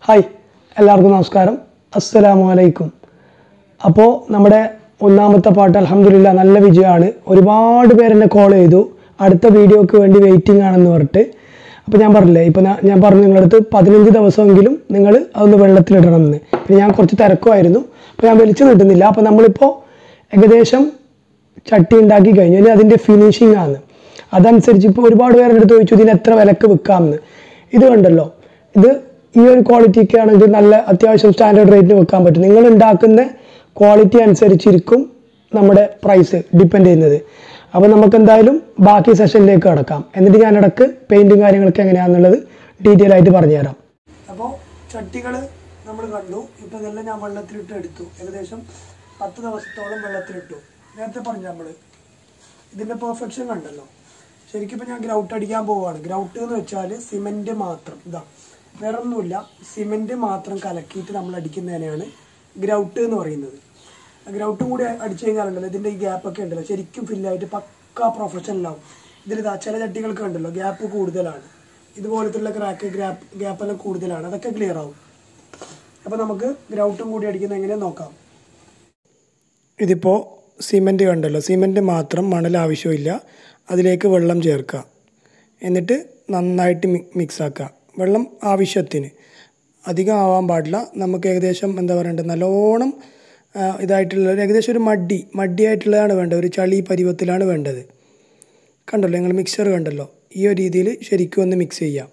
Hi എല്ലാവർക്കും നമസ്കാരം അസ്സലാമു അലൈക്കും അപ്പോൾ നമ്മുടെ ഒന്നാമത്തെ പാട്ട് അലഹമില്ല നല്ല വിജയമാണ് ഒരുപാട് പേരെന്നെ കോൾ ചെയ്തു അടുത്ത വീഡിയോക്ക് വേണ്ടി വെയിറ്റിംഗ് ആണെന്ന് പറഞ്ഞിട്ട് അപ്പോൾ ഞാൻ പറഞ്ഞില്ലേ ഇപ്പോൾ ഞാൻ പറഞ്ഞു നിങ്ങളടുത്ത് പതിനഞ്ച് ദിവസമെങ്കിലും നിങ്ങൾ അതൊന്ന് വെള്ളത്തിലിടണം എന്ന് പിന്നെ ഞാൻ കുറച്ച് തിരക്കുമായിരുന്നു അപ്പോൾ ഞാൻ വലിച്ചു നീട്ടുന്നില്ല അപ്പോൾ നമ്മളിപ്പോൾ ഏകദേശം ചട്ടി ഉണ്ടാക്കി കഴിഞ്ഞു ഇനി അതിൻ്റെ ഫിനിഷിംഗ് ആണ് അതനുസരിച്ച് ഇപ്പോൾ ഒരുപാട് പേരുടെ അടുത്ത് ചോദിച്ചു ഇതിന് എത്ര വിലക്ക് വിൽക്കാമെന്ന് ഇത് കണ്ടല്ലോ ഇത് ഈ ഒരു ക്വാളിറ്റിക്ക് ആണെങ്കിൽ നല്ല അത്യാവശ്യം സ്റ്റാൻഡേർഡ് റേറ്റിന് വെക്കാൻ പറ്റും നിങ്ങൾ ഉണ്ടാക്കുന്ന ക്വാളിറ്റി അനുസരിച്ചിരിക്കും നമ്മുടെ പ്രൈസ് ഡിപ്പെൻഡ് ചെയ്യുന്നത് അപ്പോൾ നമുക്ക് എന്തായാലും ബാക്കി സെഷനിലേക്ക് കടക്കാം എന്നിട്ട് ഞാൻ ഇടക്ക് പെയിൻറ്റും കാര്യങ്ങളൊക്കെ എങ്ങനെയാണെന്നുള്ളത് ഡീറ്റെയിൽ ആയിട്ട് പറഞ്ഞുതരാം അപ്പോൾ ചട്ടികൾ നമ്മൾ കണ്ടു ഇപ്പോൾ ഇതെല്ലാം ഞാൻ വെള്ളത്തിലിട്ട് എടുത്തു ഏകദേശം പത്ത് ദിവസത്തോളം വെള്ളത്തിലിട്ടു നേരത്തെ പറഞ്ഞു നമ്മൾ ഇതിൻ്റെ പെർഫെക്ഷൻ കണ്ടല്ലോ ശരിക്കും ഇപ്പം ഞാൻ ഗ്രൗട്ട് അടിക്കാൻ പോവുകയാണ് ഗ്രൗട്ട് എന്ന് വെച്ചാൽ സിമെൻറ്റ് മാത്രം ഇതാ വേറെ ഒന്നുമില്ല സിമെൻറ്റ് മാത്രം കലക്കിയിട്ട് നമ്മൾ അടിക്കുന്നതിനെയാണ് ഗ്രൗട്ട് എന്ന് പറയുന്നത് ഗ്രൗട്ടും കൂടി അടിച്ചു കഴിഞ്ഞാലുണ്ടല്ലോ ഇതിൻ്റെ ഈ ഗ്യാപ്പൊക്കെ ഉണ്ടല്ലോ ശരിക്കും ഫില്ലായിട്ട് പക്ക പ്രൊഫഷണലാവും ഇതിൽ ഇതാ ചില ചട്ടികൾക്ക് ഉണ്ടല്ലോ ഗ്യാപ്പ് കൂടുതലാണ് ഇതുപോലത്തുള്ള ക്രാക്ക് ഗ്യാപ്പ് ഗ്യാപ്പെല്ലാം കൂടുതലാണ് അതൊക്കെ ക്ലിയർ ആവും അപ്പോൾ നമുക്ക് ഗ്രൗട്ടും കൂടി അടിക്കുന്നത് എങ്ങനെ നോക്കാം ഇതിപ്പോൾ സിമൻറ്റ് കണ്ടല്ലോ സിമൻറ്റ് മാത്രം മണൽ ആവശ്യമില്ല അതിലേക്ക് വെള്ളം ചേർക്കുക എന്നിട്ട് നന്നായിട്ട് മി മിക്സ് ആക്കുക വെള്ളം ആവശ്യത്തിന് അധികം ആവാൻ പാടില്ല നമുക്ക് ഏകദേശം എന്താ പറയണ്ടത് നല്ലോണം ആ, ഇതായിട്ടുള്ള ഒരു ഏകദേശം ഒരു മഡ്ഡി മഡ്ഡിയായിട്ടുള്ളതാണ് വേണ്ടത് ഒരു ചളി പരുവത്തിലാണ് വേണ്ടത് കണ്ടല്ലോ നിങ്ങൾ മിക്സർ കണ്ടല്ലോ ഈ ഒരു രീതിയിൽ ശരിക്കും ഒന്ന് മിക്സ് ചെയ്യാം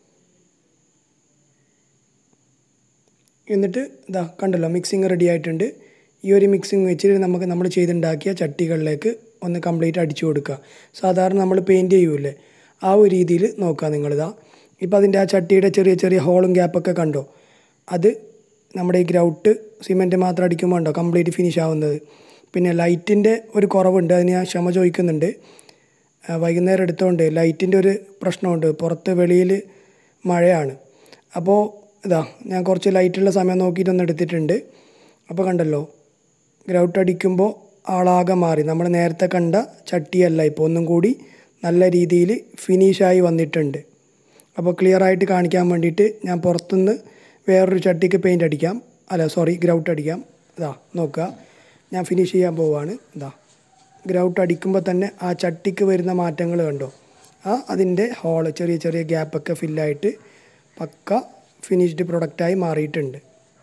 എന്നിട്ട് ഇതാ കണ്ടല്ലോ മിക്സിങ് റെഡി ആയിട്ടുണ്ട് ഈ ഒരു മിക്സിങ് വെച്ചിട്ട് നമുക്ക് നമ്മൾ ചെയ്തുണ്ടാക്കിയ ചട്ടികളിലേക്ക് ഒന്ന് കംപ്ലീറ്റ് അടിച്ചു കൊടുക്കുക സാധാരണ നമ്മൾ പെയിൻറ്റ് ചെയ്യൂലേ ആ ഒരു രീതിയിൽ നോക്കുക നിങ്ങളിതാ ഇപ്പോൾ അതിൻ്റെ ആ ചട്ടിയുടെ ചെറിയ ചെറിയ ഹോളും ഗ്യാപ്പൊക്കെ കണ്ടോ അത് നമ്മുടെ ഈ ഗ്രൗട്ട് സിമെൻറ്റ് മാത്രം അടിക്കുമ്പോൾ ഉണ്ടോ കംപ്ലീറ്റ് ഫിനിഷ് ആവുന്നത് പിന്നെ ലൈറ്റിൻ്റെ ഒരു കുറവുണ്ട് അതിന് ഞാൻ ക്ഷമ ചോദിക്കുന്നുണ്ട് ആ, വൈകുന്നേരം എടുത്തോണ്ട് ലൈറ്റിൻ്റെ ഒരു പ്രശ്നമുണ്ട് പുറത്ത് വെളിയിൽ മഴയാണ് അപ്പോൾ ഇതാ ഞാൻ കുറച്ച് ലൈറ്റുള്ള സമയം നോക്കിയിട്ടൊന്ന് എടുത്തിട്ടുണ്ട് അപ്പോൾ കണ്ടല്ലോ ഗ്രൗട്ട് അടിക്കുമ്പോൾ ആളാകെ മാറി നമ്മൾ നേരത്തെ കണ്ട ചട്ടിയല്ല ഇപ്പോൾ ഒന്നും കൂടി നല്ല രീതിയിൽ ഫിനിഷായി വന്നിട്ടുണ്ട് അപ്പോൾ ക്ലിയർ ആയിട്ട് കാണിക്കാൻ വേണ്ടിയിട്ട് ഞാൻ പുറത്തുനിന്ന് വേറൊരു ചട്ടിക്ക് പെയിൻ്റ് അടിക്കാം അല്ല സോറി ഗ്രൗട്ട് അടിക്കാം ഇതാ നോക്കുക ഞാൻ ഫിനിഷ് ചെയ്യാൻ പോവുകയാണ് ഇതാ ഗ്രൗട്ട് അടിക്കുമ്പോൾ തന്നെ ആ ചട്ടിക്ക് വരുന്ന മാറ്റങ്ങൾ കണ്ടോ ആ അതിൻ്റെ ഹോള് ചെറിയ ചെറിയ ഗ്യാപ്പൊക്കെ ഫില്ലായിട്ട് പക്ക ഫിനിഷ്ഡ് പ്രൊഡക്റ്റായി മാറിയിട്ടുണ്ട്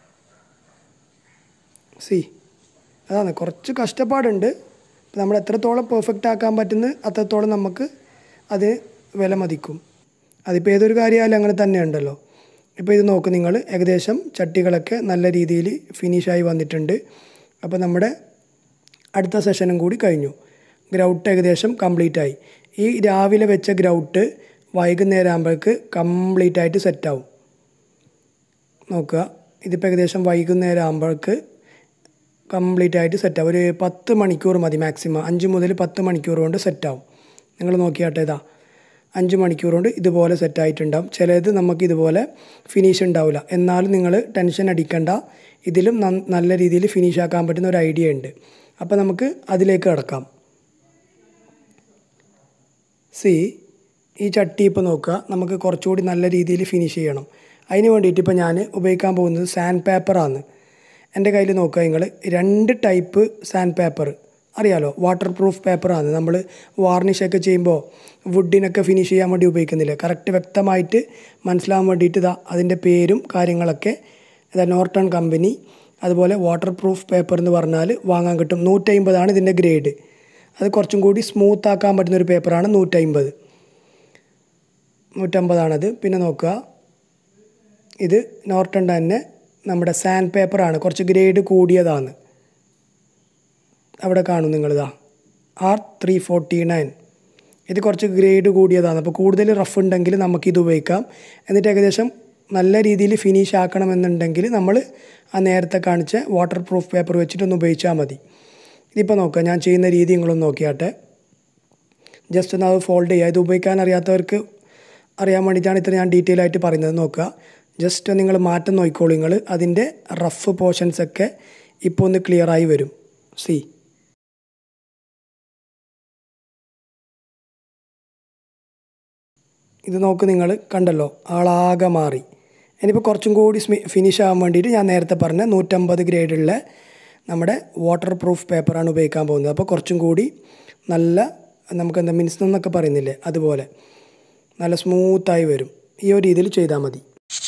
സി അതാണ് കുറച്ച് കഷ്ടപ്പാടുണ്ട് ഇപ്പം നമ്മൾ എത്രത്തോളം പെർഫെക്റ്റ് ആക്കാൻ പറ്റുന്ന അത്രത്തോളം നമുക്ക് അത് വില മതിക്കും അതിപ്പോൾ ഏതൊരു കാര്യമായാലും അങ്ങനെ തന്നെ ഉണ്ടല്ലോ ഇപ്പോൾ ഇത് നോക്ക് നിങ്ങൾ ഏകദേശം ചട്ടികളൊക്കെ നല്ല രീതിയിൽ ഫിനിഷായി വന്നിട്ടുണ്ട് അപ്പോൾ നമ്മുടെ അടുത്ത സെഷനും കൂടി കഴിഞ്ഞു ഗ്രൗട്ട് ഏകദേശം കംപ്ലീറ്റ് ആയി ഈ രാവിലെ വെച്ച ഗ്രൗട്ട് വൈകുന്നേരം ആകുമ്പോഴേക്ക് കംപ്ലീറ്റ് ആയിട്ട് സെറ്റാവും നോക്കുക ഇതിപ്പോൾ ഏകദേശം വൈകുന്നേരം ആകുമ്പോഴേക്ക് കംപ്ലീറ്റ് ആയിട്ട് സെറ്റാവും ഒരു പത്ത് മണിക്കൂർ മതി മാക്സിമം അഞ്ച് മുതൽ പത്ത് മണിക്കൂർ കൊണ്ട് സെറ്റാവും നിങ്ങൾ നോക്കിയാട്ടെ ഇതാ അഞ്ച് മണിക്കൂർ കൊണ്ട് ഇതുപോലെ സെറ്റായിട്ടുണ്ടാവും ചിലത് നമുക്ക് ഇതുപോലെ ഫിനിഷ് ഉണ്ടാവില്ല എന്നാലും നിങ്ങൾ ടെൻഷൻ അടിക്കണ്ട ഇതിലും നന്ന- നല്ല രീതിയിൽ ഫിനിഷ് ആക്കാൻ പറ്റുന്ന ഒരു ഐഡിയ ഉണ്ട് അപ്പോൾ നമുക്ക് അതിലേക്ക് കിടക്കാം സി ഈ ചട്ടി ഇപ്പോൾ നോക്കുക നമുക്ക് കുറച്ചുകൂടി നല്ല രീതിയിൽ ഫിനിഷ് ചെയ്യണം അതിന് വേണ്ടിയിട്ട് ഇപ്പോൾ ഞാൻ ഉപയോഗിക്കാൻ പോകുന്നത് സാൻഡ് പേപ്പറാണ് എൻ്റെ കയ്യിൽ നോക്കുക നിങ്ങൾ രണ്ട് ടൈപ്പ് സാൻഡ് പേപ്പർ അറിയാലോ വാട്ടർ പ്രൂഫ് പേപ്പറാണ് നമ്മൾ വാർണിഷൊക്കെ ചെയ്യുമ്പോൾ വുഡിനൊക്കെ ഫിനിഷ് ചെയ്യാൻ വേണ്ടി ഉപയോഗിക്കുന്നില്ല കറക്റ്റ് വ്യക്തമായിട്ട് മനസ്സിലാവാൻ വേണ്ടിയിട്ട് ഇതാ അതിൻ്റെ പേരും കാര്യങ്ങളൊക്കെ ഇതാ നോർട്ടൺ കമ്പനി അതുപോലെ വാട്ടർ പ്രൂഫ് പേപ്പർ എന്ന് പറഞ്ഞാൽ വാങ്ങാൻ കിട്ടും നൂറ്റമ്പതാണ് ഇതിൻ്റെ ഗ്രേഡ് അത് കുറച്ചും കൂടി സ്മൂത്ത് ആക്കാൻ പറ്റുന്ന ഒരു പേപ്പറാണ് നൂറ്റമ്പത് നൂറ്റമ്പതാണത് പിന്നെ നോക്കുക ഇത് നോർട്ടൺ തന്നെ നമ്മുടെ സാൻഡ് പേപ്പറാണ് കുറച്ച് ഗ്രേഡ് കൂടിയതാണ് അവിടെ കാണും നിങ്ങളിതാ ആർ ത്രീ ഫോർട്ടി നയൻ ഇത് കുറച്ച് ഗ്രേഡ് കൂടിയതാണ് അപ്പോൾ കൂടുതൽ റഫ് ഉണ്ടെങ്കിൽ നമുക്കിത് ഉപയോഗിക്കാം എന്നിട്ട് ഏകദേശം നല്ല രീതിയിൽ ഫിനിഷ് ആക്കണമെന്നുണ്ടെങ്കിൽ നമ്മൾ ആ നേരത്തെ കാണിച്ച വാട്ടർ പ്രൂഫ് പേപ്പർ വെച്ചിട്ടൊന്ന് ഉപയോഗിച്ചാൽ മതി ഇതിപ്പോൾ നോക്കുക ഞാൻ ചെയ്യുന്ന രീതി നിങ്ങളൊന്ന് നോക്കിയാട്ടെ ജസ്റ്റ് ഒന്ന് അത് ഫോൾഡ് ചെയ്യുക ഇത് ഉപയോഗിക്കാൻ അറിയാത്തവർക്ക് അറിയാൻ വേണ്ടിയിട്ടാണ് ഇത്ര ഞാൻ ഡീറ്റെയിൽ ആയിട്ട് പറയുന്നത് നോക്കുക ജസ്റ്റ് നിങ്ങൾ മാറ്റം നോക്കിക്കോളൂ നിങ്ങൾ അതിൻ്റെ റഫ് പോർഷൻസ് ഒക്കെ ഇപ്പോൾ ഒന്ന് ക്ലിയർ ആയി വരും സി ഇത് നോക്ക് നിങ്ങൾ കണ്ടല്ലോ ആളാകെ മാറി ഇനിയിപ്പോൾ കുറച്ചും കൂടി ഫിനിഷ് ആകാൻ വേണ്ടിയിട്ട് ഞാൻ നേരത്തെ പറഞ്ഞ നൂറ്റമ്പത് ഗ്രേഡുള്ള നമ്മുടെ വാട്ടർ പ്രൂഫ് പേപ്പറാണ് ഉപയോഗിക്കാൻ പോകുന്നത് അപ്പോൾ കുറച്ചും കൂടി നല്ല നമുക്ക് എന്താ മിൻസ് എന്നൊക്കെ പറയുന്നില്ലേ അതുപോലെ നല്ല സ്മൂത്തായി വരും ഈ ഒരു രീതിയിൽ ചെയ്താൽ മതി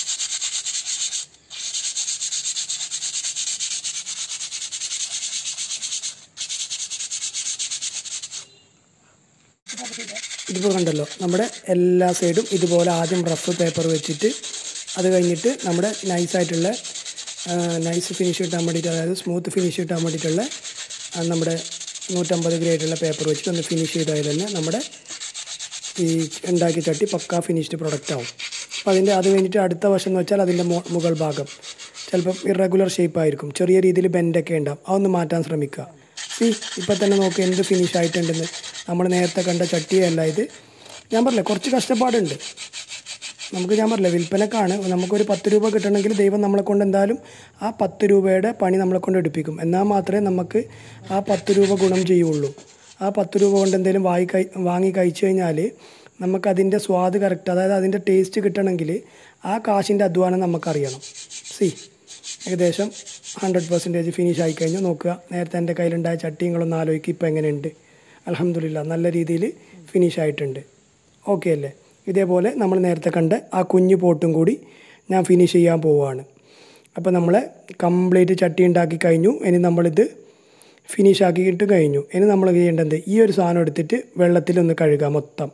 ഇതിപ്പോൾ കണ്ടല്ലോ നമ്മുടെ എല്ലാ സൈഡും ഇതുപോലെ ആദ്യം റഫ് പേപ്പർ വെച്ചിട്ട് അത് കഴിഞ്ഞിട്ട് നമ്മുടെ നൈസായിട്ടുള്ള നൈസ് ഫിനിഷ് കിട്ടാൻ വേണ്ടിയിട്ട് അതായത് സ്മൂത്ത് ഫിനിഷ് കിട്ടാൻ വേണ്ടിയിട്ടുള്ള ആ, നമ്മുടെ നൂറ്റമ്പത് ഗ്രേഡുള്ള പേപ്പർ വെച്ചിട്ട് ഒന്ന് ഫിനിഷ് ചെയ്താൽ തന്നെ നമ്മുടെ ഈ ഉണ്ടാക്കിയ ചട്ടി പക്കാ ഫിനിഷ്ഡ് പ്രൊഡക്റ്റ് ആവും അപ്പോൾ അതിൻ്റെ അത് കഴിഞ്ഞിട്ട് അടുത്ത വശം എന്ന് വെച്ചാൽ അതിൻ്റെ മോ- മുകൾ ഭാഗം ചിലപ്പം ഇറഗുലർ ഷേപ്പ് ആയിരിക്കും ചെറിയ രീതിയിൽ ബെൻഡൊക്കെ ഉണ്ടാവും അതൊന്ന് മാറ്റാൻ ശ്രമിക്കുക സി ഇപ്പം തന്നെ നോക്ക് എന്ത് ഫിനിഷ് ആയിട്ടുണ്ടെന്ന് നമ്മൾ നേരത്തെ കണ്ട ചട്ടിയല്ല ഇത് ഞാൻ പറഞ്ഞില്ലേ കുറച്ച് കഷ്ടപ്പാടുണ്ട് നമുക്ക് ഞാൻ പറഞ്ഞില്ല വിൽപ്പനക്കാണ് നമുക്കൊരു പത്ത് രൂപ കിട്ടണമെങ്കിൽ ദൈവം നമ്മളെ കൊണ്ട് എന്തായാലും ആ പത്ത് രൂപയുടെ പണി നമ്മളെ കൊണ്ട് എടുപ്പിക്കും എന്നാൽ മാത്രമേ നമുക്ക് ആ പത്ത് രൂപ ഗുണം ചെയ്യുള്ളൂ ആ പത്ത് രൂപ കൊണ്ട് എന്തെങ്കിലും വാങ്ങി കഴി വാങ്ങി കഴിച്ചു കഴിഞ്ഞാൽ നമുക്കതിൻ്റെ സ്വാദ് കറക്റ്റ് അതായത് അതിൻ്റെ ടേസ്റ്റ് കിട്ടണമെങ്കിൽ ആ കാശിൻ്റെ അധ്വാനം നമുക്കറിയണം സി ഏകദേശം ഹൺഡ്രഡ് പെർസെൻറ്റേജ് ഫിനിഷ് ആയി കഴിഞ്ഞു നോക്കുക നേരത്തെ എൻ്റെ കയ്യിലുണ്ടായ ചട്ടിങ്ങളൊന്ന് ആലോചിക്കുക ഇപ്പോൾ എങ്ങനെയുണ്ട് അലഹമില്ല നല്ല രീതിയിൽ ഫിനിഷ് ആയിട്ടുണ്ട് ഓക്കെ അല്ലേ ഇതേപോലെ നമ്മൾ നേരത്തെ കണ്ട ആ കുഞ്ഞു പോട്ടും കൂടി ഞാൻ ഫിനിഷ് ചെയ്യാൻ പോവുകയാണ് അപ്പോൾ നമ്മൾ കംപ്ലീറ്റ് ചട്ടി ഉണ്ടാക്കി കഴിഞ്ഞു ഇനി നമ്മളിത് ഫിനിഷ് ആക്കിയിട്ട് കഴിഞ്ഞു ഇനി നമ്മൾ ചെയ്യേണ്ടത് ഈ ഒരു സാധനം എടുത്തിട്ട് വെള്ളത്തിലൊന്ന് കഴുകുക മൊത്തം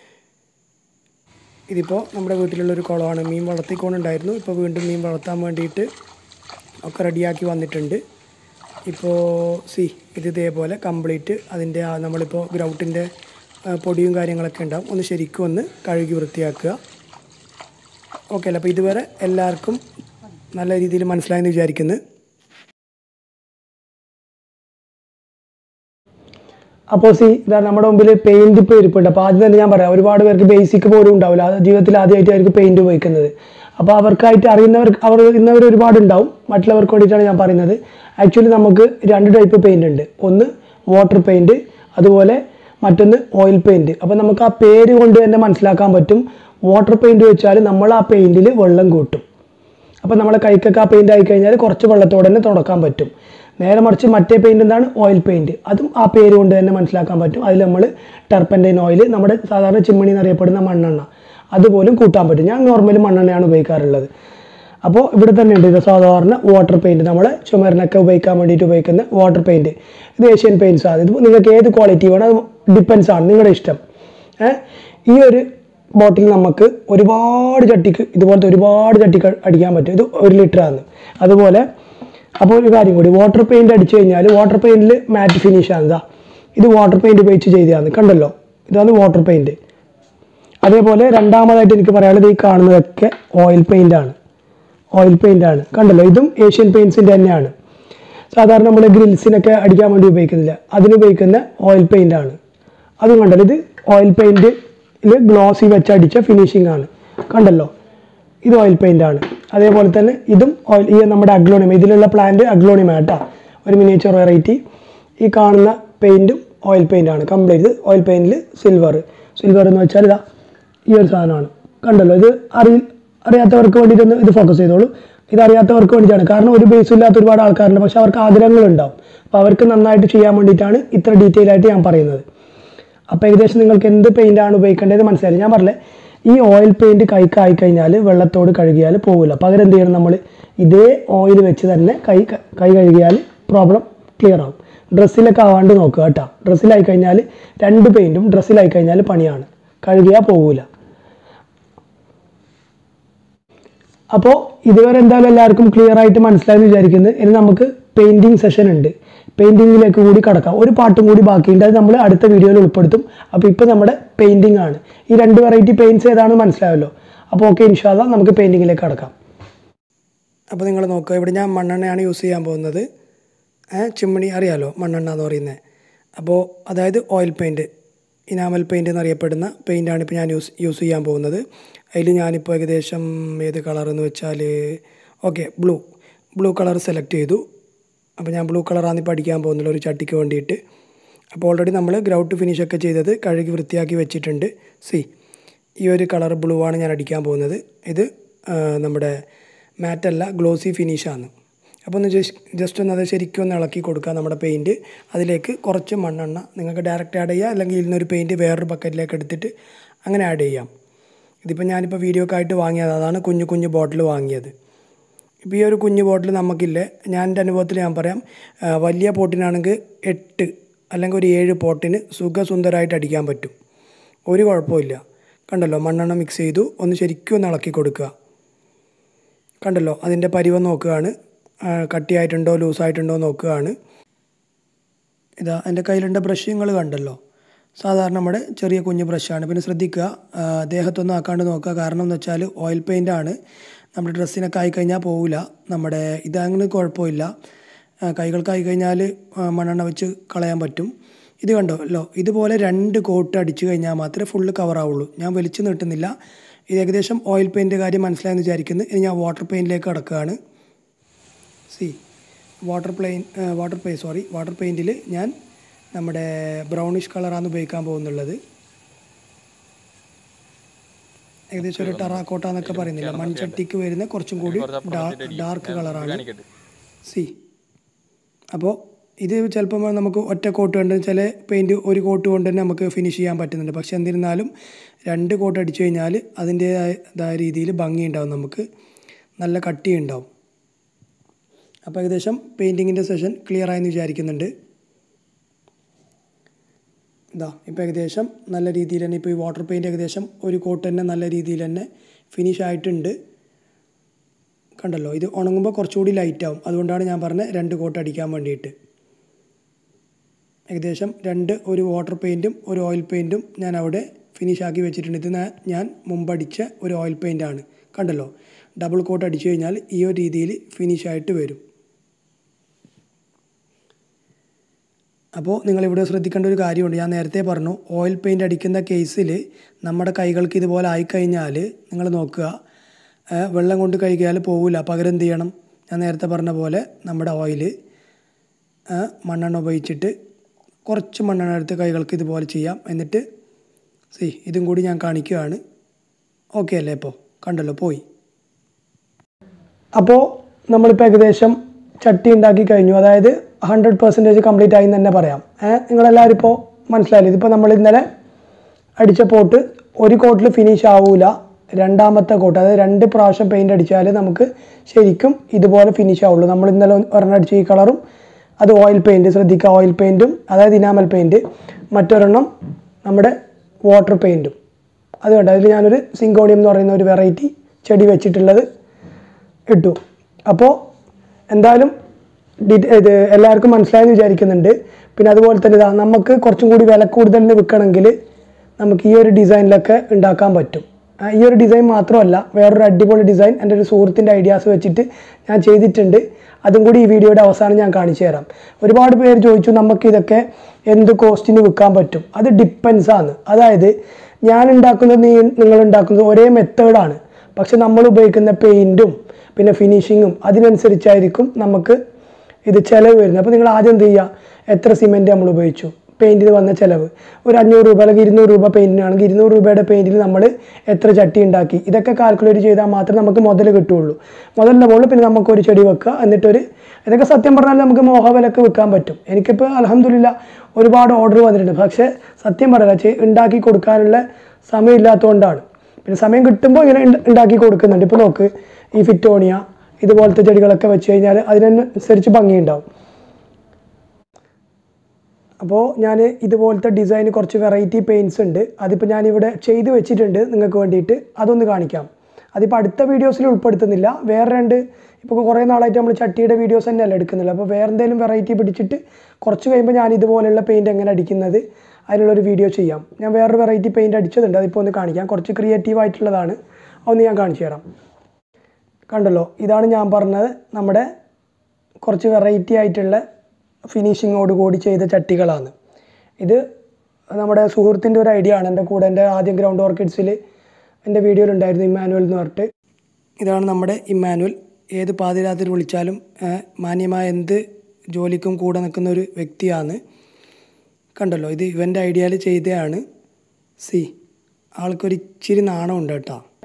ഇതിപ്പോൾ നമ്മുടെ വീട്ടിലുള്ളൊരു കുളമാണ് മീൻ വളർത്തിക്കൊണ്ടുണ്ടായിരുന്നു ഇപ്പോൾ വീണ്ടും മീൻ വളർത്താൻ വേണ്ടിയിട്ട് ഒക്കെ റെഡിയാക്കി വന്നിട്ടുണ്ട് ഇപ്പോൾ സി ഇത് ഇതേപോലെ കംപ്ലീറ്റ് അതിൻ്റെ ആ നമ്മളിപ്പോൾ ഗ്രൗട്ടിൻ്റെ പൊടിയും കാര്യങ്ങളൊക്കെ ഉണ്ടാവും ഒന്ന് ശരിക്കും ഒന്ന് കഴുകി വൃത്തിയാക്കുക ഓക്കെ അല്ലേ അപ്പോൾ ഇതുവരെ എല്ലാവർക്കും നല്ല രീതിയിൽ മനസ്സിലായെന്ന് വിചാരിക്കുന്നു അപ്പോൾ സി ഇതാ നമ്മുടെ മുമ്പിൽ പെയിന്റ് ഇപ്പോൾ ഇരിപ്പുണ്ട് അപ്പോൾ ആദ്യം തന്നെ ഞാൻ പറയാം ഒരുപാട് പേർക്ക് ബേസിക് പോലും ഉണ്ടാവില്ല അത് ജീവിതത്തിൽ ആദ്യമായിട്ടായിരിക്കും പെയിന്റ് ഉപയോഗിക്കുന്നത് അപ്പോൾ അവർക്കായിട്ട് അറിയുന്നവർക്ക് അവർ ഇന്നവർ ഒരുപാട് ഉണ്ടാവും മറ്റുള്ളവർക്ക് വേണ്ടിയിട്ടാണ് ഞാൻ പറയുന്നത് ആക്ച്വലി നമുക്ക് രണ്ട് ടൈപ്പ് പെയിന്റ് ഉണ്ട് ഒന്ന് വാട്ടർ പെയിന്റ് അതുപോലെ മറ്റൊന്ന് ഓയിൽ പെയിന്റ് അപ്പോൾ നമുക്ക് ആ പേര് കൊണ്ട് തന്നെ മനസ്സിലാക്കാൻ പറ്റും വാട്ടർ പെയിന്റ് വെച്ചാൽ നമ്മൾ ആ പെയിന്റിൽ വെള്ളം കൂട്ടും അപ്പോൾ നമ്മളെ കൈക്കൊക്കെ ആ പെയിന്റ് ആയി കഴിഞ്ഞാൽ കുറച്ച് വെള്ളത്തോടെ തന്നെ തുടക്കാൻ പറ്റും നേരെ മറിച്ച് മറ്റേ പെയിന്റ് എന്താണ് ഓയിൽ പെയിന്റ് അതും ആ പേര് കൊണ്ട് തന്നെ മനസ്സിലാക്കാൻ പറ്റും അതിൽ നമ്മൾ ടെർപ്പൻറ്റൈൻ ഓയിൽ നമ്മുടെ സാധാരണ ചിമ്മണി എന്നറിയപ്പെടുന്ന മണ്ണെണ്ണ അതുപോലും കൂട്ടാൻ പറ്റും ഞാൻ നോർമലി മണ്ണെണ്ണയാണ് ഉപയോഗിക്കാറുള്ളത് അപ്പോൾ ഇവിടെ തന്നെ ഉണ്ട് ഇത് സാധാരണ വാട്ടർ പെയിന്റ് നമ്മൾ ചുമരിനൊക്കെ ഉപയോഗിക്കാൻ വേണ്ടിയിട്ട് ഉപയോഗിക്കുന്ന വാട്ടർ പെയിന്റ് ഇത് ഏഷ്യൻ പെയിൻറ്റ്സ് ആണ് ഇത് നിങ്ങൾക്ക് ഏത് ക്വാളിറ്റി വേണം അത് ഡിപ്പെൻസ് ആണ് നിങ്ങളുടെ ഇഷ്ടം ഏ? ഈ ഒരു ബോട്ടിൽ നമുക്ക് ഒരുപാട് ചട്ടിക്ക് ഇതുപോലത്തെ ഒരുപാട് ചട്ടിക്ക് അടിക്കാൻ പറ്റും ഇത് ഒരു ലിറ്റർ ആണ് അതുപോലെ അപ്പോൾ ഒരു കാര്യം കൂടി വാട്ടർ പെയിന്റ് അടിച്ചു കഴിഞ്ഞാൽ വാട്ടർ പെയിന്റിൽ മാറ്റ് ഫിനിഷ് ആണ് ഇതാ ഇത് വാട്ടർ പെയിന്റ് ഉപയോഗിച്ച് ചെയ്തതാണ് കണ്ടല്ലോ ഇതാണ് വാട്ടർ പെയിന്റ് അതേപോലെ രണ്ടാമതായിട്ട് എനിക്ക് പറയാനുള്ളത് ഈ കാണുന്നതൊക്കെ ഓയിൽ പെയിന്റ് ആണ് ഓയിൽ പെയിന്റ് ആണ് കണ്ടല്ലോ ഇതും ഏഷ്യൻ പെയിന്റ്സിന്റെ തന്നെയാണ് സാധാരണ നമ്മൾ ഗ്രിൽസിനൊക്കെ അടിക്കാൻ വേണ്ടി ഉപയോഗിക്കുന്നില്ല അതിന് ഉപയോഗിക്കുന്ന ഓയിൽ പെയിന്റ് ആണ് അതും കണ്ടല്ലോ ഇത് ഓയിൽ പെയിന്റിൽ ഗ്ലോസി വെച്ച് അടിച്ച ഫിനിഷിംഗ് ആണ് കണ്ടല്ലോ ഇത് ഓയിൽ പെയിന്റ് ആണ് അതേപോലെ തന്നെ ഇതും ഓയിൽ ഈ നമ്മുടെ അഗ്ലോണിമ ഇതിലുള്ള പ്ലാന്റ് അഗ്ലോണിമ കേട്ടോ ഒരു മിനിയേച്ചർ വെറൈറ്റി ഈ കാണുന്ന പെയിന്റും ഓയിൽ പെയിന്റ് ആണ് കംപ്ലീറ്റ് ഓയിൽ പെയിന്റിൽ സിൽവർ സിൽവർ എന്ന് വെച്ചാൽ ഇതാ ഈ ഒരു സാധനമാണ് കണ്ടല്ലോ ഇത് അറി അറിയാത്തവർക്ക് വേണ്ടിയിട്ടൊന്ന് ഇത് ഫോക്കസ് ചെയ്തോളൂ ഇത് അറിയാത്തവർക്ക് വേണ്ടിയിട്ടാണ് കാരണം ഒരു ബേസും ഇല്ലാത്ത ഒരുപാട് ആൾക്കാരുണ്ട് പക്ഷെ അവർക്ക് ആഗ്രഹങ്ങളുണ്ടാവും അപ്പോൾ അവർക്ക് നന്നായിട്ട് ചെയ്യാൻ വേണ്ടിയിട്ടാണ് ഇത്ര ഡീറ്റെയിൽ ആയിട്ട് ഞാൻ പറയുന്നത് അപ്പോൾ ഏകദേശം നിങ്ങൾക്ക് എന്ത് പെയിൻ്റ് ആണ് ഉപയോഗിക്കേണ്ടത് മനസ്സിലായി ഞാൻ പറഞ്ഞില്ലേ ഈ ഓയിൽ പെയിൻറ് കൈക്കായി കഴിഞ്ഞാൽ വെള്ളത്തോട് കഴുകിയാൽ പോകില്ല പകരം എന്ത് ചെയ്യണം നമ്മൾ ഇതേ ഓയിൽ വെച്ച് തന്നെ കൈ കൈ കഴുകിയാൽ പ്രോബ്ലം ക്ലിയർ ആവും ഡ്രസ്സിലൊക്കെ ആവാണ്ട് നോക്കുക കേട്ടോ ഡ്രസ്സിലായി കഴിഞ്ഞാൽ രണ്ട് പെയിൻറ്റും ഡ്രസ്സിലായി കഴിഞ്ഞാൽ പണിയാണ് കഴുകിയാൽ പോകില്ല അപ്പോൾ ഇതുവരെ എന്തായാലും എല്ലാവർക്കും ക്ലിയർ ആയിട്ട് മനസ്സിലായെന്ന് വിചാരിക്കുന്നത് ഇനി നമുക്ക് പെയിൻറ്റിങ് സെഷൻ ഉണ്ട് പെയിൻറ്റിങ്ങിലേക്ക് കൂടി കടക്കാം ഒരു പാട്ടും കൂടി ബാക്കിയുണ്ട് അത് നമ്മൾ അടുത്ത വീഡിയോയിൽ ഉൾപ്പെടുത്തും അപ്പോൾ ഇപ്പോൾ നമ്മുടെ പെയിൻറ്റിംഗ് ആണ് ഈ രണ്ട് വെറൈറ്റി പെയിൻറ്റ്സ് ഏതാണെന്ന് മനസ്സിലായല്ലോ അപ്പോൾ ഓക്കെ ഇൻഷാല്ല നമുക്ക് പെയിൻറ്റിങ്ങിലേക്ക് കടക്കാം അപ്പോൾ നിങ്ങൾ നോക്കുക ഇവിടെ ഞാൻ മണ്ണെണ്ണയാണ് യൂസ് ചെയ്യാൻ പോകുന്നത് ഏ, ചിമ്മിണി അറിയാലോ മണ്ണെണ്ണ എന്ന് പറയുന്നത് അപ്പോൾ അതായത് ഓയിൽ പെയിൻറ്റ് ഇനാമൽ പെയിൻറ്റ് എന്നറിയപ്പെടുന്ന പെയിൻ്റാണ് ഇപ്പോൾ ഞാൻ യൂസ് യൂസ് ചെയ്യാൻ പോകുന്നത് അതിൽ ഞാനിപ്പോൾ ഏകദേശം ഏത് കളറെന്ന് വെച്ചാൽ okay blue blue colour select ചെയ്തു അപ്പോൾ ഞാൻ ബ്ലൂ കളറാണ് ഇപ്പോൾ അടിക്കാൻ പോകുന്നത് ഒരു ചട്ടിക്ക് വേണ്ടിയിട്ട് അപ്പോൾ ഓൾറെഡി നമ്മൾ ഗ്രൗട്ട് ഫിനിഷ് ഒക്കെ ചെയ്തത് കഴുകി വൃത്തിയാക്കി വെച്ചിട്ടുണ്ട് സി ഈ ഒരു കളർ ബ്ലൂ ആണ് ഞാൻ അടിക്കാൻ പോകുന്നത് ഇത് ആ, നമ്മുടെ മാറ്റല്ല ഗ്ലോസി ഫിനിഷാണ് അപ്പോൾ ഒന്ന് ജസ്റ്റ് ജസ്റ്റ് ഒന്ന് അത് ശരിക്കും ഒന്ന് ഇളക്കി കൊടുക്കുക നമ്മുടെ പെയിൻറ്റ് അതിലേക്ക് കുറച്ച് മണ്ണെണ്ണ നിങ്ങൾക്ക് ഡയറക്റ്റ് ആഡ് ചെയ്യാം അല്ലെങ്കിൽ ഇതിനൊരു പെയിൻറ്റ് വേറൊരു ബക്കറ്റിലേക്ക് എടുത്തിട്ട് അങ്ങനെ ആഡ് ചെയ്യാം ഇതിപ്പോൾ ഞാനിപ്പോൾ വീഡിയോക്കായിട്ട് വാങ്ങിയത് അതാണ് കുഞ്ഞു കുഞ്ഞു ബോട്ടിൽ വാങ്ങിയത് ഇപ്പോൾ ഈ ഒരു കുഞ്ഞു ബോട്ടിൽ നമുക്കില്ലേ ഞാൻ എൻ്റെ അനുഭവത്തിൽ ഞാൻ പറയാം ആ, വലിയ പോട്ടിനാണെങ്കിൽ എട്ട് അല്ലെങ്കിൽ ഒരു ഏഴ് പോട്ടിന് സുഖസുന്ദരമായിട്ട് അടിക്കാൻ പറ്റും ഒരു കുഴപ്പമില്ല കണ്ടല്ലോ മണ്ണെണ്ണ മിക്സ് ചെയ്തു ഒന്ന് ശരിക്കും ഒന്ന് ഇളക്കി കൊടുക്കുക കണ്ടല്ലോ അതിൻ്റെ പരിവം നോക്കുകയാണ് ആ, കട്ടിയായിട്ടുണ്ടോ ലൂസായിട്ടുണ്ടോ നോക്കുകയാണ് ഇതാ എൻ്റെ കയ്യിലുണ്ട ബ്രഷ് നിങ്ങൾ കണ്ടല്ലോ സാധാരണ നമ്മുടെ ചെറിയ കുഞ്ഞു ബ്രഷാണ് പിന്നെ ശ്രദ്ധിക്കുക ആ, ദേഹത്തൊന്നും ആക്കാണ്ട് നോക്കുക കാരണം എന്ന് വെച്ചാൽ ഓയിൽ പെയിൻ്റ് ആണ് നമ്മുടെ ഡ്രസ്സിനൊക്കെ ആയിക്കഴിഞ്ഞാൽ പോവില്ല നമ്മുടെ ഇതങ്ങനെ കുഴപ്പമില്ല ആ, കൈകൾക്കായി കഴിഞ്ഞാൽ ആ, മണ്ണെണ്ണ വെച്ച് കളയാൻ പറ്റും ഇത് കണ്ടോ അല്ലോ ഇതുപോലെ രണ്ട് കോട്ട് അടിച്ചു കഴിഞ്ഞാൽ മാത്രമേ ഫുള്ള് കവർ ആവുള്ളൂ ഞാൻ വലിച്ചു നീട്ടുന്നില്ല ഇത് ഏകദേശം ഓയിൽ പെയിൻറ്റ് കാര്യം മനസ്സിലായെന്ന് വിചാരിക്കുന്നു ഇനി ഞാൻ വാട്ടർ പെയിൻറ്റിലേക്ക് കിടക്കുകയാണ് സി വാട്ടർ പ്ലെയിൻ വാട്ടർ പേ സോറി വാട്ടർ പെയിൻറ്റിൽ ഞാൻ നമ്മുടെ ബ്രൗണിഷ് കളറാണ് ഉപയോഗിക്കാൻ പോകുന്നുള്ളത് ഏകദേശം ഒരു ടെറാക്കോട്ട എന്നൊക്കെ പറയുന്നില്ല മൺചട്ടിക്ക് വരുന്ന കുറച്ചും കൂടി ഡാർക്ക് കളറാണ് സി അപ്പോൾ ഇത് ചിലപ്പോൾ നമുക്ക് ഒറ്റ കോട്ട് കൊണ്ട് ചില പെയിൻറ്റ് ഒരു കോട്ട് കൊണ്ട് തന്നെ നമുക്ക് ഫിനിഷ് ചെയ്യാൻ പറ്റുന്നുണ്ട് പക്ഷെ എന്നിരുന്നാലും രണ്ട് കോട്ട് അടിച്ചു കഴിഞ്ഞാൽ അതിൻ്റേതായ രീതിയിൽ ഭംഗി ഉണ്ടാവും നമുക്ക് നല്ല കട്ടി ഉണ്ടാവും അപ്പോൾ ഏകദേശം പെയിൻറ്റിങ്ങിൻ്റെ സെഷൻ ക്ലിയർ ആയെന്ന് വിചാരിക്കുന്നുണ്ട് ഇതാ ഇപ്പോൾ ഏകദേശം നല്ല രീതിയിൽ തന്നെ ഇപ്പോൾ ഈ വാട്ടർ പെയിൻറ്റ് ഏകദേശം ഒരു കോട്ട് തന്നെ നല്ല രീതിയിൽ തന്നെ ഫിനിഷ് ആയിട്ടുണ്ട് കണ്ടല്ലോ ഇത് ഉണങ്ങുമ്പോൾ കുറച്ചുകൂടി ലൈറ്റ് ആവും അതുകൊണ്ടാണ് ഞാൻ പറഞ്ഞത് രണ്ട് കോട്ട് അടിക്കാൻ വേണ്ടിയിട്ട് ഏകദേശം രണ്ട് ഒരു വാട്ടർ പെയിൻറ്റും ഒരു ഓയിൽ പെയിൻറ്റും ഞാൻ അവിടെ ഫിനിഷ് ആക്കി വെച്ചിട്ടുണ്ട് ഇത് ഞാൻ- ഞാൻ മുമ്പടിച്ച ഒരു ഓയിൽ പെയിൻ്റാണ് കണ്ടല്ലോ ഡബിൾ കോട്ട് അടിച്ചു കഴിഞ്ഞാൽ ഈ ഒരു രീതിയിൽ ഫിനിഷ് ആയിട്ട് വരും അപ്പോൾ നിങ്ങളിവിടെ ശ്രദ്ധിക്കേണ്ട ഒരു കാര്യമുണ്ട് ഞാൻ നേരത്തെ പറഞ്ഞു ഓയിൽ പെയിൻ്റ് അടിക്കുന്ന കേസിൽ നമ്മുടെ കൈകൾക്ക് ഇതുപോലെ ആയിക്കഴിഞ്ഞാൽ നിങ്ങൾ നോക്കുക ഏ, വെള്ളം കൊണ്ട് കഴുകിയാൽ പോകില്ല പകരം എന്ത് ചെയ്യണം ഞാൻ നേരത്തെ പറഞ്ഞ പോലെ നമ്മുടെ ഓയിൽ മണ്ണെണ്ണ ഉപയോഗിച്ചിട്ട് കുറച്ച് മണ്ണെണ്ണ എടുത്ത് കൈകൾക്ക് ഇതുപോലെ ചെയ്യാം എന്നിട്ട് സി ഇതും കൂടി ഞാൻ കാണിക്കുകയാണ് ഓക്കെ അല്ലേ ഇപ്പോൾ കണ്ടല്ലോ പോയി അപ്പോൾ നമ്മളിപ്പോൾ ഏകദേശം ചട്ടി ഉണ്ടാക്കി കഴിഞ്ഞു അതായത് ഹൺഡ്രഡ് പെർസെൻറ്റേജ് കംപ്ലീറ്റ് ആയി എന്ന് തന്നെ പറയാം ഏഹ് നിങ്ങളെല്ലാവരും ഇപ്പോൾ മനസ്സിലായില്ലേ ഇതിപ്പോൾ നമ്മൾ ഇന്നലെ അടിച്ച പോട്ട് ഒരു കോട്ടിൽ ഫിനിഷ് ആവൂല രണ്ടാമത്തെ കോട്ട് അതായത് രണ്ട് പ്രാവശ്യം പെയിൻ്റ് അടിച്ചാൽ നമുക്ക് ശരിക്കും ഇതുപോലെ ഫിനിഷ് ആവുള്ളൂ നമ്മൾ ഇന്നലെ ഒരെണ്ണം അടിച്ച ഈ കളറും അത് ഓയിൽ പെയിൻറ്റ് ശ്രദ്ധിക്കുക ഓയിൽ പെയിൻറ്റും അതായത് ഇനാമൽ പെയിൻറ്റ് മറ്റൊരെണ്ണം നമ്മുടെ വാട്ടർ പെയിൻറ്റും അത് കണ്ടോ അതിൽ ഞാനൊരു സിങ്കോണിയം എന്ന് പറയുന്ന ഒരു വെറൈറ്റി ചെടി വെച്ചിട്ടുള്ളത് ഇട്ടു അപ്പോൾ എന്തായാലും ഡി- ഇത് എല്ലാവർക്കും മനസ്സിലായെന്ന് വിചാരിക്കുന്നുണ്ട് പിന്നെ അതുപോലെ തന്നെ ഇതാ നമുക്ക് കുറച്ചും കൂടി വില കൂടുതലിന് വിൽക്കണമെങ്കിൽ നമുക്ക് ഈ ഒരു ഡിസൈനിലൊക്കെ ഉണ്ടാക്കാൻ പറ്റും ആ, ഈ ഒരു ഡിസൈൻ മാത്രമല്ല വേറൊരു അടിപൊളി ഡിസൈൻ എൻ്റെ ഒരു സുഹൃത്തിൻ്റെ ഐഡിയാസ് വെച്ചിട്ട് ഞാൻ ചെയ്തിട്ടുണ്ട് അതും കൂടി ഈ വീഡിയോയുടെ അവസാനം ഞാൻ കാണിച്ചു തരാം ഒരുപാട് പേര് ചോദിച്ചു നമുക്ക് ഇതൊക്കെ എന്ത് കോസ്റ്റിന് വിൽക്കാൻ പറ്റും അത് ഡിപ്പെൻസ് ആണ് അതായത് ഞാൻ ഉണ്ടാക്കുന്നത് നീ നിങ്ങൾ ഉണ്ടാക്കുന്നത് ഒരേ മെത്തേഡാണ് പക്ഷെ നമ്മൾ ഉപയോഗിക്കുന്ന പെയിൻറ്റും പിന്നെ ഫിനിഷിങ്ങും അതിനനുസരിച്ചായിരിക്കും നമുക്ക് ഇത് ചിലവ് വരുന്നത് അപ്പോൾ നിങ്ങൾ ആദ്യം എന്ത് ചെയ്യുക എത്ര സിമെൻറ്റ് നമ്മൾ ഉപയോഗിച്ചു പെയിൻറ്റിന് വന്ന ചിലവ് ഒരു അഞ്ഞൂറ് രൂപ അല്ലെങ്കിൽ ഇരുന്നൂറ് രൂപ പെയിൻറ്റിനാണെങ്കിൽ ഇരുന്നൂറ് രൂപയുടെ പെയിൻറ്റിൽ നമ്മൾ എത്ര ചട്ടി ഉണ്ടാക്കി ഇതൊക്കെ കാൽക്കുലേറ്റ് ചെയ്താൽ മാത്രമേ നമുക്ക് മുതൽ കിട്ടുള്ളൂ മുതലിൻ്റെ മുകളിൽ പിന്നെ നമുക്ക് ഒരു ചെടി വെക്കുക എന്നിട്ടൊരു ഇതൊക്കെ സത്യം പറഞ്ഞാൽ നമുക്ക് മോഹവിലക്ക് വിൽക്കാൻ പറ്റും എനിക്കിപ്പോൾ അലഹമില്ല ഒരുപാട് ഓർഡർ വന്നിട്ടുണ്ട് പക്ഷേ സത്യം പറയാ ചെ ഉണ്ടാക്കി കൊടുക്കാനുള്ള സമയമില്ലാത്തതുകൊണ്ടാണ് പിന്നെ സമയം കിട്ടുമ്പോൾ ഇങ്ങനെ ഉണ്ട- ഉണ്ടാക്കി കൊടുക്കുന്നുണ്ട് ഇപ്പോൾ നോക്ക് ഈ ഫിറ്റോണിയ ഇതുപോലത്തെ ചെടികളൊക്കെ വെച്ച് കഴിഞ്ഞാൽ അതിനനുസരിച്ച് ഭംഗിയുണ്ടാവും അപ്പോൾ ഞാൻ ഇതുപോലത്തെ ഡിസൈൻ കുറച്ച് വെറൈറ്റി പെയിൻറ്റ്സ് ഉണ്ട് അതിപ്പോൾ ഞാനിവിടെ ചെയ്ത് വെച്ചിട്ടുണ്ട് നിങ്ങൾക്ക് വേണ്ടിയിട്ട് അതൊന്ന് കാണിക്കാം അതിപ്പോൾ അടുത്ത വീഡിയോസിൽ ഉൾപ്പെടുത്തുന്നില്ല വേറെ രണ്ട് ഇപ്പോൾ കുറേ നാളായിട്ട് നമ്മൾ ചട്ടിയുടെ വീഡിയോസ് തന്നെയല്ല എടുക്കുന്നില്ല അപ്പോൾ വേറെ എന്തെങ്കിലും വെറൈറ്റി പിടിച്ചിട്ട് കുറച്ച് കഴിയുമ്പോൾ ഞാൻ ഇതുപോലെയുള്ള പെയിൻറ്റ് എങ്ങനെ അടിക്കുന്നത് അതിനുള്ളൊരു വീഡിയോ ചെയ്യാം ഞാൻ വേറൊരു വെറൈറ്റി പെയിൻറ്റ് അടിച്ചതുണ്ട് അതിപ്പോൾ ഒന്ന് കാണിക്കാം കുറച്ച് ക്രിയേറ്റീവ് ആയിട്ടുള്ളതാണ് അതൊന്ന് ഞാൻ കാണിച്ചു തരാം കണ്ടല്ലോ ഇതാണ് ഞാൻ പറഞ്ഞത് നമ്മുടെ കുറച്ച് വെറൈറ്റി ആയിട്ടുള്ള ഫിനിഷിങ്ങോട് കൂടി ചെയ്ത ചട്ടികളാണ് ഇത് നമ്മുടെ സുഹൃത്തിൻ്റെ ഒരു ഐഡിയ ആണ് എൻ്റെ കൂടെ എൻ്റെ ആദ്യം ഗ്രൗണ്ട് ഓർക്കിഡ്സിൽ എൻ്റെ വീഡിയോയിലുണ്ടായിരുന്നു ഇമ്മാനുവൽ എന്ന് പറഞ്ഞിട്ട് ഇതാണ് നമ്മുടെ ഇമ്മാനുവൽ ഏത് പാതിരാത്രി വിളിച്ചാലും ഏ, മാന്യമായ എന്ത് ജോലിക്കും കൂടെ നിൽക്കുന്ന ഒരു വ്യക്തിയാണ് കണ്ടല്ലോ ഇത് ഇവൻ്റെ ഐഡിയയിൽ ചെയ്തതാണ് സി ആൾക്കൊരു ഇച്ചിരി നാണമുണ്ട് കേട്ടോ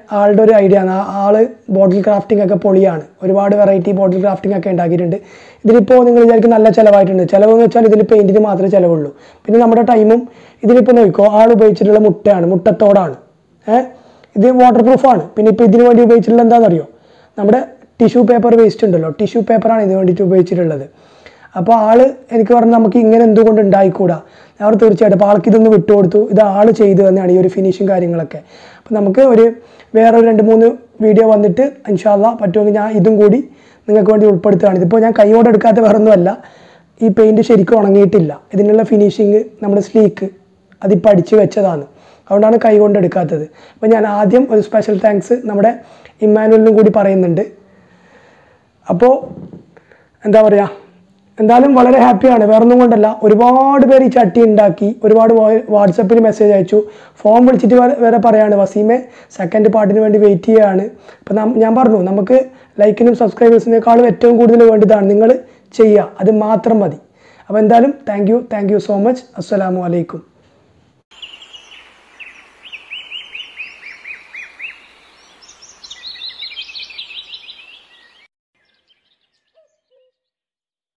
ആളുടെ ഒരു ഐഡിയ ആണ് ആ- ആള് ബോട്ടിൽ ക്രാഫ്റ്റിംഗ് ഒക്കെ പൊളിയാണ് ഒരുപാട് വെറൈറ്റി ബോട്ടിൽ ക്രാഫ്റ്റിംഗ് ഒക്കെ ഉണ്ടാക്കിയിട്ടുണ്ട് ഇതിലിപ്പോൾ നിങ്ങൾ വിചാരിക്കും നല്ല ചിലവായിട്ടുണ്ട് ചിലവെന്ന് വെച്ചാൽ ഇതിൽ പെയിൻറ്റിന് മാത്രമേ ചിലവുള്ളൂ പിന്നെ നമ്മുടെ ടൈമും ഇതിലിപ്പോൾ നോക്കിക്കോ ആൾ ഉപയോഗിച്ചിട്ടുള്ള മുട്ടയാണ് മുട്ടത്തോടാണ് ഏഹ് ഇത് വാട്ടർ പ്രൂഫാണ് പിന്നെ ഇപ്പോൾ ഇതിന് വേണ്ടി ഉപയോഗിച്ചിട്ടുള്ള എന്താണെന്നറിയോ നമ്മുടെ ടിഷ്യൂ പേപ്പർ വേസ്റ്റ് ഉണ്ടല്ലോ ടിഷ്യൂ പേപ്പറാണ് ഇതിന് വേണ്ടിയിട്ട് ഉപയോഗിച്ചിട്ടുള്ളത് അപ്പോൾ ആള് എനിക്ക് പറഞ്ഞു നമുക്ക് ഇങ്ങനെ എന്തുകൊണ്ട് ഉണ്ടായിക്കൂടാ ഞാൻ പറഞ്ഞു തീർച്ചയായിട്ടും അപ്പോൾ ആൾക്ക് ഇതൊന്ന് വിട്ടുകൊടുത്തു ഇത് ആള് ചെയ്തു തന്നെയാണ് ഈ ഒരു ഫിനിഷും കാര്യങ്ങളൊക്കെ അപ്പോൾ നമുക്ക് ഒരു വേറെ ഒരു രണ്ട് മൂന്ന് വീഡിയോ വന്നിട്ട് ഇൻഷാല്ല പറ്റുമെങ്കിൽ ഞാൻ ഇതും കൂടി നിങ്ങൾക്ക് വേണ്ടി ഉൾപ്പെടുത്തുകയാണ് ഇതിപ്പോൾ ഞാൻ കൈയോടെ എടുക്കാത്ത വേറെ ഒന്നുമല്ല ഈ പെയിൻറ് ശരിക്കും ഉണങ്ങിയിട്ടില്ല ഇതിനുള്ള ഫിനിഷിങ് നമ്മുടെ സ്ലീക്ക് അതിപ്പോൾ അടിച്ച് വെച്ചതാണ് അതുകൊണ്ടാണ് കൈ കൊണ്ട് എടുക്കാത്തത് അപ്പോൾ ഞാൻ ആദ്യം ഒരു സ്പെഷ്യൽ താങ്ക്സ് നമ്മുടെ ഇമ്മാനുവലിനും കൂടി പറയുന്നുണ്ട് അപ്പോൾ എന്താ പറയുക എന്തായാലും വളരെ ഹാപ്പിയാണ് വേറൊന്നും കൊണ്ടല്ല ഒരുപാട് പേര് ഈ ചട്ടി ഉണ്ടാക്കി ഒരുപാട് വാട്സപ്പിൽ മെസ്സേജ് അയച്ചു ഫോൺ വിളിച്ചിട്ട് വരെ- വരെ പറയാണ് വസീമെ സെക്കൻഡ് പാർട്ടിന് വേണ്ടി വെയിറ്റ് ചെയ്യുകയാണ് അപ്പം ഞാൻ പറഞ്ഞു നമുക്ക് ലൈക്കിനും സബ്സ്ക്രൈബേഴ്സിനേക്കാളും ഏറ്റവും കൂടുതൽ വേണ്ടതാണ് നിങ്ങൾ ചെയ്യുക അത് മാത്രം മതി അപ്പോൾ എന്തായാലും thank you thank you so much അസ്സലാമു അലൈക്കും